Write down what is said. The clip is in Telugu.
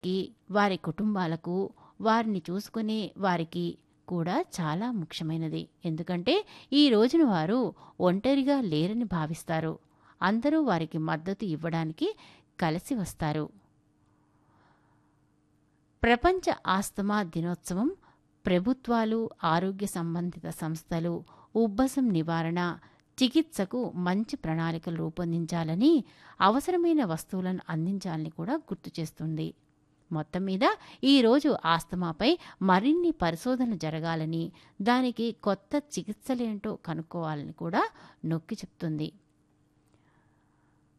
కి వారి కుటుంబాలకు వారిని చూసుకునే వారికి కూడా చాలా ముఖ్యమైనది ఎందుకంటే ఈ రోజున వారు ఒంటరిగా లేరని భావిస్తారు అందరూ వారికి మద్దతు ఇవ్వడానికి కలిసి వస్తారు ప్రపంచ ఆస్తమా దినోత్సవం ప్రభుత్వాలు ఆరోగ్య సంబంధిత సంస్థలు ఉబ్బసం నివారణ చికిత్సకు మంచి ప్రణాళికలు రూపొందించాలని అవసరమైన వస్తువులను అందించాలని కూడా గుర్తు చేస్తుంది మొత్తం మీద ఈరోజు ఆస్తమాపై మరిన్ని పరిశోధనలు జరగాలని దానికి కొత్త చికిత్సలేంటో కనుక్కోవాలని కూడా నొక్కి చెప్తుంది